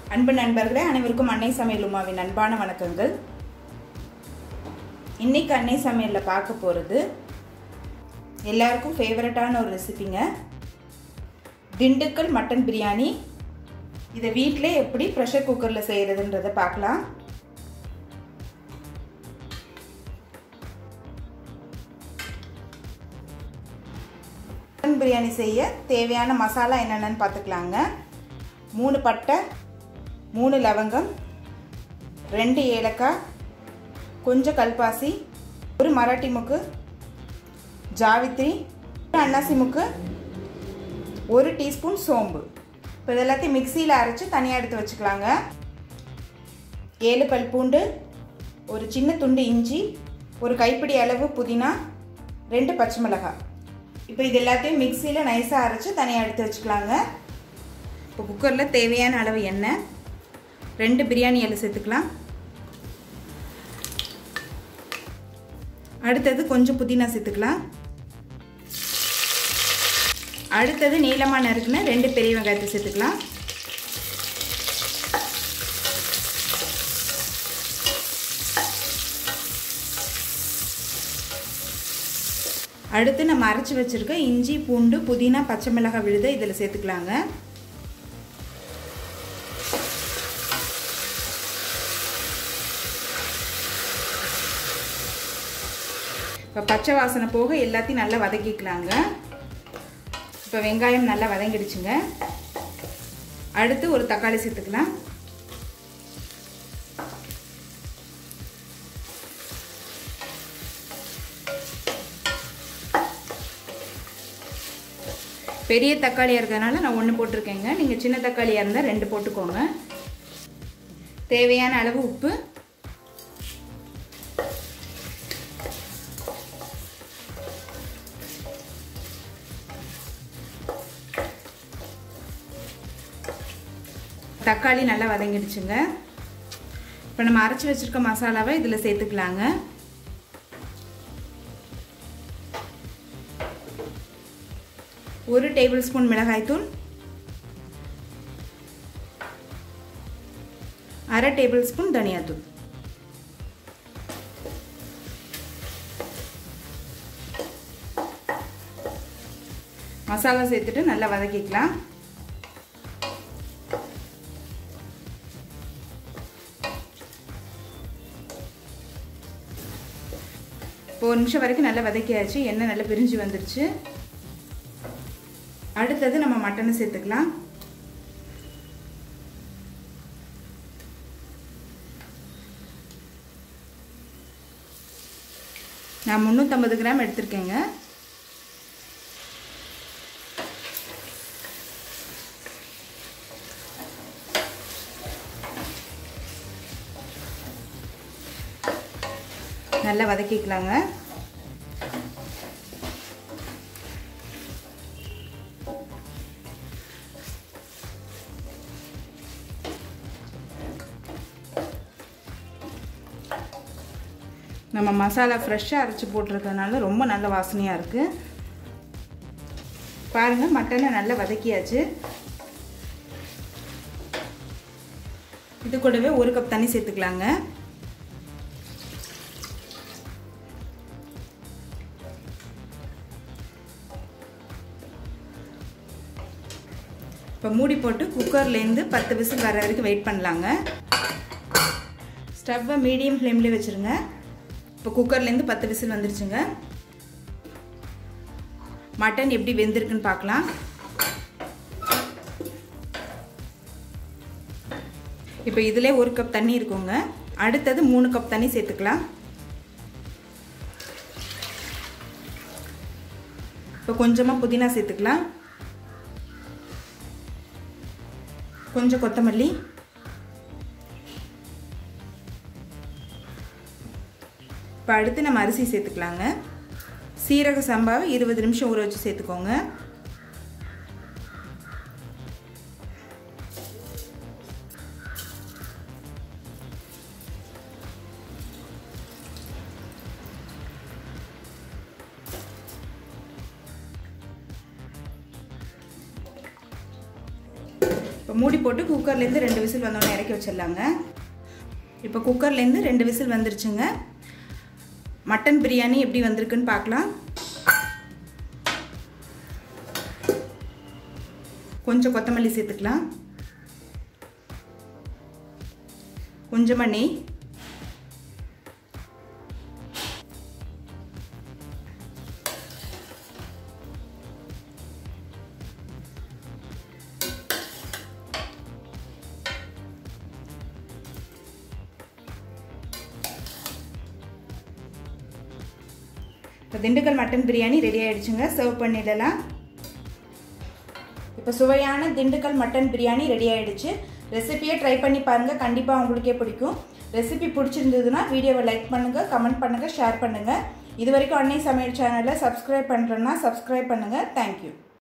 அன்பு நண்பர்களே அனைவருக்கும் அன்னை சமையல் உமாவின் அன்பான வணக்கங்கள் இன்னைக்கு அன்னை சமையலில் பார்க்க போகிறது எல்லாருக்கும் ஃபேவரட்டான ஒரு ரெசிபிங்க திண்டுக்கல் மட்டன் பிரியாணி இதை வீட்டிலே எப்படி ப்ரெஷர் குக்கரில் செய்கிறதுன்றதை பார்க்கலாம் மட்டன் பிரியாணி செய்ய தேவையான மசாலா என்னென்னு பார்த்துக்கலாங்க மூணு பட்டை மூணு லவங்கம் ரெண்டு ஏலக்காய் கொஞ்சம் கல்பாசி ஒரு மராட்டி முக்கு ஜாவித்ரி ஒரு அன்னாசி முக்கு ஒரு டீஸ்பூன் சோம்பு இப்போ இதெல்லாத்தையும் மிக்சியில் அரைச்சி தனியாக எடுத்து வச்சுக்கலாங்க ஏழு பல் பூண்டு ஒரு சின்ன துண்டு இஞ்சி ஒரு கைப்பிடி அளவு புதினா ரெண்டு பச்சை மிளகாய் இப்போ இது எல்லாத்தையும் மிக்சியில் நைஸாக அரைச்சி தனியாக எடுத்து வச்சுக்கலாங்க இப்போ குக்கரில் தேவையான அளவு எண்ணெய் ரெண்டு பிரியாணி இலை சேர்த்துக்கலாம் அடுத்தது கொஞ்சம் புதினா சேர்த்துக்கலாம் அடுத்தது நீளமாக நறுக்குன ரெண்டு பெரிய வெங்காயத்தை சேர்த்துக்கலாம் அடுத்து நம்ம அரைச்சி வச்சுருக்க இஞ்சி பூண்டு புதினா பச்சை மிளகாய் விழுத இதில் சேர்த்துக்கலாங்க இப்போ பச்சை வாசனை போக எல்லாத்தையும் நல்லா வதக்கிக்கலாங்க இப்போ வெங்காயம் நல்லா வதங்கிடுச்சுங்க அடுத்து ஒரு தக்காளி சேர்த்துக்கலாம் பெரிய தக்காளியாக இருக்கிறதுனால நான் ஒன்று போட்டிருக்கேங்க நீங்கள் சின்ன தக்காளியாக இருந்தால் ரெண்டு போட்டுக்கோங்க தேவையான அளவு உப்பு தக்காளி நல்லா வதங்கிடுச்சுங்க இப்போ நம்ம அரைச்சி வச்சுருக்க மசாலாவை இதில் சேர்த்துக்கலாங்க ஒரு டேபிள் ஸ்பூன் மிளகாய்த்தூள் அரை டேபிள் ஸ்பூன் தனியாத்தூள் மசாலா சேர்த்துட்டு நல்லா வதக்கிக்கலாம் இப்போ ஒரு நிமிஷம் வரைக்கும் நல்லா வதக்கியாச்சு எண்ணெய் நல்லா பிரிஞ்சு வந்துருச்சு அடுத்தது நம்ம மட்டனை சேர்த்துக்கலாம் நான் முந்நூற்றம்பது கிராம் எடுத்திருக்கேங்க நல்லா வதக்கிக்கலாங்க நம்ம மசாலா ஃப்ரெஷ்ஷாக அரைச்சி போட்டிருக்கனால ரொம்ப நல்ல வாசனையாக இருக்குது பாருங்கள் மட்டனை நல்லா வதக்கியாச்சு இது கூடவே ஒரு கப் தண்ணி சேர்த்துக்கலாங்க இப்போ மூடி போட்டு குக்கர்லேருந்து பத்து விசில் வர வரைக்கும் வெயிட் பண்ணலாங்க ஸ்டவ்வை மீடியம் ஃப்ளேம்லேயே வச்சுருங்க இப்போ குக்கர்லேருந்து பத்து விசில் வந்துருச்சுங்க மட்டன் எப்படி வெந்திருக்குன்னு பார்க்கலாம் இப்போ இதில் ஒரு கப் தண்ணி இருக்குங்க அடுத்தது மூணு கப் தண்ணி சேர்த்துக்கலாம் இப்போ கொஞ்சமாக புதினா சேர்த்துக்கலாம் கொஞ்சம் கொத்தமல்லி இப்போ அடுத்து நம்ம அரிசி சேர்த்துக்கலாங்க சீரக சம்பாவை இருபது நிமிஷம் ஊற வச்சு சேர்த்துக்கோங்க இப்போ மூடி போட்டு குக்கர்லேருந்து ரெண்டு விசில் வந்தோடனே இறக்கி வச்சிடலாங்க இப்போ குக்கர்லேருந்து ரெண்டு விசில் வந்துருச்சுங்க மட்டன் பிரியாணி எப்படி வந்திருக்குன்னு பார்க்கலாம் கொஞ்சம் கொத்தமல்லி சேர்த்துக்கலாம் கொஞ்சமாக நெய் இப்போ திண்டுக்கல் மட்டன் பிரியாணி ரெடி ஆகிடுச்சுங்க சர்வ் பண்ணிடலாம் இப்போ சுவையான திண்டுக்கல் மட்டன் பிரியாணி ரெடி ஆகிடுச்சு ரெசிபியை ட்ரை பண்ணி பாருங்கள் கண்டிப்பாக உங்களுக்கே பிடிக்கும் ரெசிபி பிடிச்சிருந்ததுன்னா வீடியோவை லைக் பண்ணுங்கள் கமெண்ட் பண்ணுங்கள் ஷேர் பண்ணுங்கள் இது வரைக்கும் அன்னை சமையல் சேனலை சப்ஸ்கிரைப் பண்ணுறேன்னா சப்ஸ்கிரைப் பண்ணுங்கள் தேங்க்யூ